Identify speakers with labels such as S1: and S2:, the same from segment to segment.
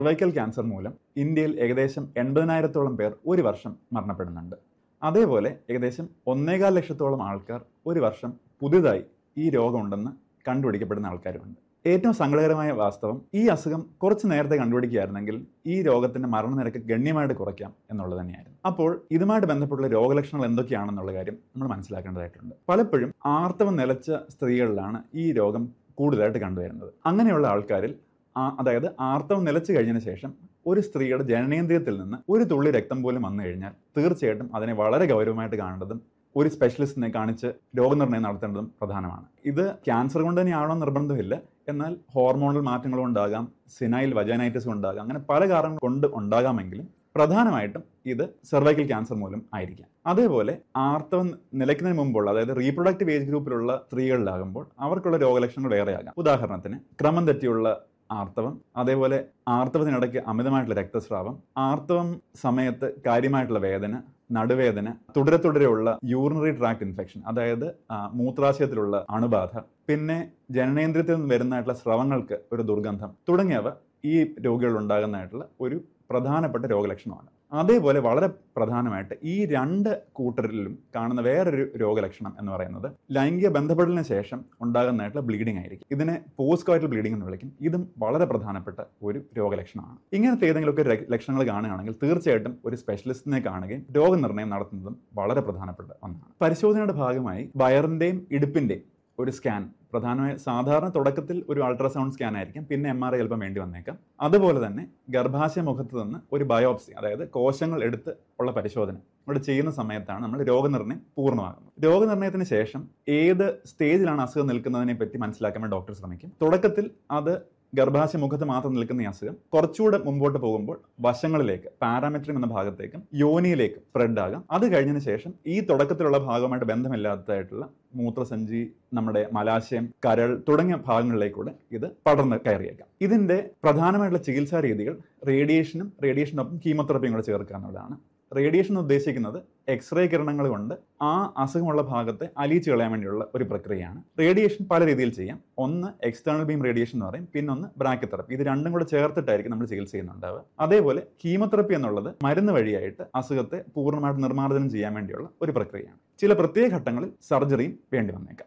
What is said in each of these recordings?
S1: cervical cancer മൂലം ഇന്ത്യയിൽ ഏകദേശം എൺപതിനായിരത്തോളം പേർ ഒരു വർഷം മരണപ്പെടുന്നുണ്ട് അതേപോലെ ഏകദേശം ഒന്നേകാൽ ലക്ഷത്തോളം ആൾക്കാർ ഒരു വർഷം പുതുതായി ഈ രോഗമുണ്ടെന്ന് കണ്ടുപിടിക്കപ്പെടുന്ന ആൾക്കാരുമുണ്ട് ഏറ്റവും സങ്കടകരമായ വാസ്തവം ഈ അസുഖം കുറച്ച് നേരത്തെ കണ്ടുപിടിക്കുകയായിരുന്നെങ്കിൽ ഈ രോഗത്തിന്റെ മരണനിരക്ക് ഗണ്യമായിട്ട് കുറയ്ക്കാം എന്നുള്ളത് തന്നെയായിരുന്നു അപ്പോൾ ഇതുമായിട്ട് ബന്ധപ്പെട്ടുള്ള രോഗലക്ഷണങ്ങൾ എന്തൊക്കെയാണെന്നുള്ള കാര്യം നമ്മൾ മനസ്സിലാക്കേണ്ടതായിട്ടുണ്ട് പലപ്പോഴും ആർത്തവം നിലച്ച സ്ത്രീകളിലാണ് ഈ രോഗം കൂടുതലായിട്ട് കണ്ടുവരുന്നത് അങ്ങനെയുള്ള ആൾക്കാരിൽ ആ- അതായത് ആർത്തവം നിലച്ചു കഴിഞ്ഞതിന് ശേഷം ഒരു സ്ത്രീയുടെ ജനനേന്ദ്രിയത്തിൽ നിന്ന് ഒരു തുള്ളി രക്തം പോലും വന്നു കഴിഞ്ഞാൽ തീർച്ചയായിട്ടും അതിനെ വളരെ ഗൗരവമായിട്ട് കാണേണ്ടതും ഒരു സ്പെഷ്യലിസ്റ്റിനെ കാണിച്ച് രോഗനിർണയം നടത്തേണ്ടതും പ്രധാനമാണ് ഇത് ക്യാൻസർ കൊണ്ട് തന്നെയാണോ നിർബന്ധമില്ല എന്നാൽ ഹോർമോണൽ മാറ്റങ്ങൾ ഉണ്ടാകാം സിനൈൽ വജനൈറ്റിസ് ഉണ്ടാകാം അങ്ങനെ പല കാരണങ്ങൾ കൊണ്ട് ഉണ്ടാകാമെങ്കിലും പ്രധാനമായിട്ടും ഇത് സെർവൈക്കൽ ക്യാൻസർ മൂലം ആയിരിക്കാം അതേപോലെ ആർത്തവം നിലയ്ക്കുന്നതിന് മുമ്പുള്ള അതായത് റീപ്രൊഡക്റ്റീവ് ഏജ് ഗ്രൂപ്പിലുള്ള സ്ത്രീകളിലാകുമ്പോൾ അവർക്കുള്ള രോഗലക്ഷണങ്ങൾ വേറെയാകാം ഉദാഹരണത്തിന് ക്രമം തെറ്റിയുള്ള ആർത്തവം അതേപോലെ ആർത്തവത്തിനിടയ്ക്ക് അമിതമായിട്ടുള്ള രക്തസ്രാവം ആർത്തവം സമയത്ത് കാര്യമായിട്ടുള്ള വേദന നടുവേദന തുടരെ തുടരെയുള്ള യൂറിനറി ട്രാക്ട് ഇൻഫെക്ഷൻ അതായത് ആ, മൂത്രാശയത്തിലുള്ള അണുബാധ പിന്നെ ജനനേന്ദ്രിയത്തിൽ നിന്ന് വരുന്നതായിട്ടുള്ള സ്രവങ്ങൾക്ക് ഒരു ദുർഗന്ധം തുടങ്ങിയവ ഈ രോഗികൾ ഉണ്ടാകുന്നതായിട്ടുള്ള ഒരു പ്രധാനപ്പെട്ട രോഗലക്ഷണമാണ് അതേപോലെ വളരെ പ്രധാനമായിട്ട് ഈ രണ്ട് കൂട്ടരിലും കാണുന്ന വേറൊരു രോഗലക്ഷണം എന്ന് പറയുന്നത് ലൈംഗിക ബന്ധപ്പെടലിന് ശേഷം ഉണ്ടാകുന്നതായിട്ടുള്ള ബ്ലീഡിംഗ് ആയിരിക്കും ഇതിനെ പോസ്റ്റ് കോയിറ്റൽ ബ്ലീഡിംഗ് എന്ന് വിളിക്കും ഇതും വളരെ പ്രധാനപ്പെട്ട ഒരു രോഗലക്ഷണമാണ് ഇങ്ങനത്തെ ഏതെങ്കിലുമൊക്കെ ര- ലക്ഷണങ്ങൾ കാണുകയാണെങ്കിൽ തീർച്ചയായിട്ടും ഒരു സ്പെഷ്യലിസ്റ്റിനെ കാണുകയും രോഗനിർണയം നടത്തുന്നതും വളരെ പ്രധാനപ്പെട്ട ഒന്നാണ് പരിശോധനയുടെ ഭാഗമായി വയറിന്റെയും ഇടുപ്പിന്റെയും ഒരു സ്കാൻ പ്രധാനമായി സാധാരണ തുടക്കത്തിൽ ഒരു അൾട്രാസൗണ്ട് സ്കാൻ ആയിരിക്കും പിന്നെ എം ആർ ഐ ചിലപ്പോൾ വേണ്ടി വന്നേക്കാം അതുപോലെ തന്നെ ഗർഭാശയ മുഖത്ത് നിന്ന് ഒരു ബയോപ്സി അതായത് കോശങ്ങൾ എടുത്ത് ഉള്ള പരിശോധന ഇവിടെ ചെയ്യുന്ന സമയത്താണ് നമ്മൾ രോഗനിർണയം പൂർണ്ണമാകുന്നത് രോഗനിർണയത്തിന് ശേഷം ഏത് സ്റ്റേജിലാണ് അസുഖം നിൽക്കുന്നതിനെ പറ്റി മനസ്സിലാക്കാൻ വേണ്ടി ഡോക്ടർ ശ്രമിക്കും തുടക്കത്തിൽ അത് ഗർഭാശയ മുഖത്ത് മാത്രം നിൽക്കുന്ന ഈ അസുഖം കുറച്ചുകൂടെ മുമ്പോട്ട് പോകുമ്പോൾ വശങ്ങളിലേക്ക് പാരാമെട്രിക് എന്ന ഭാഗത്തേക്കും യോനിയിലേക്കും സ്പ്രെഡ് ആകാം അത് കഴിഞ്ഞതിന് ശേഷം ഈ തുടക്കത്തിലുള്ള ഭാഗമായിട്ട് ബന്ധമില്ലാത്തതായിട്ടുള്ള മൂത്രസഞ്ചി നമ്മുടെ മലാശയം കരൾ തുടങ്ങിയ ഭാഗങ്ങളിലേക്കൂടെ ഇത് പടർന്ന് കയറിയേക്കാം ഇതിന്റെ പ്രധാനമായിട്ടുള്ള ചികിത്സാ രീതികൾ റേഡിയേഷനും റേഡിയേഷനൊപ്പം കീമോതെറപ്പിയും കൂടെ ചേർക്കുക എന്നുള്ളതാണ് റേഡിയേഷൻ എന്നുദ്ദേശിക്കുന്നത് എക്സ്റേ കിരണങ്ങൾ കൊണ്ട് ആ അസുഖമുള്ള ഭാഗത്തെ അലിയിച്ച് കളയാൻ വേണ്ടിയുള്ള ഒരു പ്രക്രിയയാണ് റേഡിയേഷൻ പല രീതിയിൽ ചെയ്യാം ഒന്ന് എക്സ്റ്റേണൽ ബീം റേഡിയേഷൻ എന്ന് പറയും പിന്നൊന്ന് ബ്രാക്കി തെറപ്പി ഇത് രണ്ടും കൂടെ ചേർത്തിട്ടായിരിക്കും നമ്മൾ ചികിത്സ ചെയ്യുന്നുണ്ടാവുക അതേപോലെ കീമോതെറപ്പി എന്നുള്ളത് മരുന്ന് വഴിയായിട്ട് അസുഖത്തെ പൂർണ്ണമായിട്ട് നിർമ്മാർജ്ജനം ചെയ്യാൻ വേണ്ടിയുള്ള ഒരു പ്രക്രിയയാണ് ചില പ്രത്യേക ഘട്ടങ്ങളിൽ സർജറിയും വേണ്ടി വന്നേക്കാം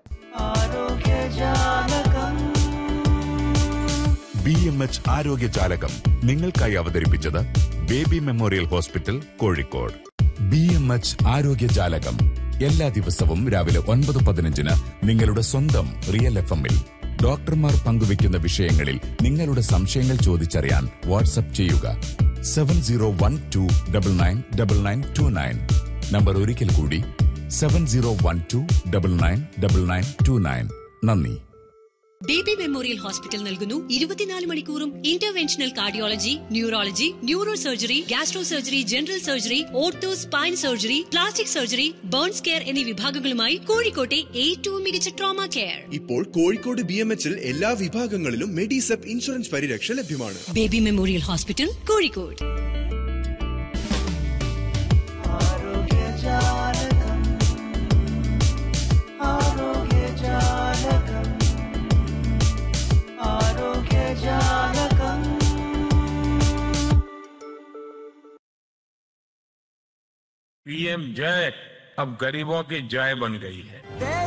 S2: ബി എം എച്ച് ആരോഗ്യ ജാലകം നിങ്ങൾക്കായി അവതരിപ്പിച്ചത് baby memorial hospital Kozhikode B M H ആരോഗ്യ ജാലകം എല്ലാ ദിവസവും രാവിലെ ഒൻപത് പതിനഞ്ചിന് നിങ്ങളുടെ സ്വന്തം റിയൽ എഫ് എമ്മിൽ ഡോക്ടർമാർ പങ്കുവയ്ക്കുന്ന വിഷയങ്ങളിൽ നിങ്ങളുടെ സംശയങ്ങൾ ചോദിച്ചറിയാൻ വാട്സപ്പ് ചെയ്യുക seven zero one two double nine double nine two nine നമ്പർ ഒരിക്കൽ കൂടി seven zero one two double nine double nine two nine നന്ദി
S3: ബേബി മെമ്മോറിയൽ ഹോസ്പിറ്റൽ നൽകുന്നു ഇരുപത്തിനാല് മണിക്കൂറും interventional cardiology neurology neuro surgery gastro surgery general surgery ortho spine surgery plastic surgery burns care എന്നീ വിഭാഗങ്ങളുമായി കോഴിക്കോട്ടെ ഏറ്റവും മികച്ച ട്രോമ കെയർ
S4: ഇപ്പോൾ കോഴിക്കോട് ബി എം എച്ചിൽ എല്ലാ വിഭാഗങ്ങളിലും മെഡിസെപ്പ് ഇൻഷുറൻസ് പരിരക്ഷ ലഭ്യമാണ്
S3: baby memorial hospital Kozhikode
S5: PM जय अब गरीबों की जय बन गई है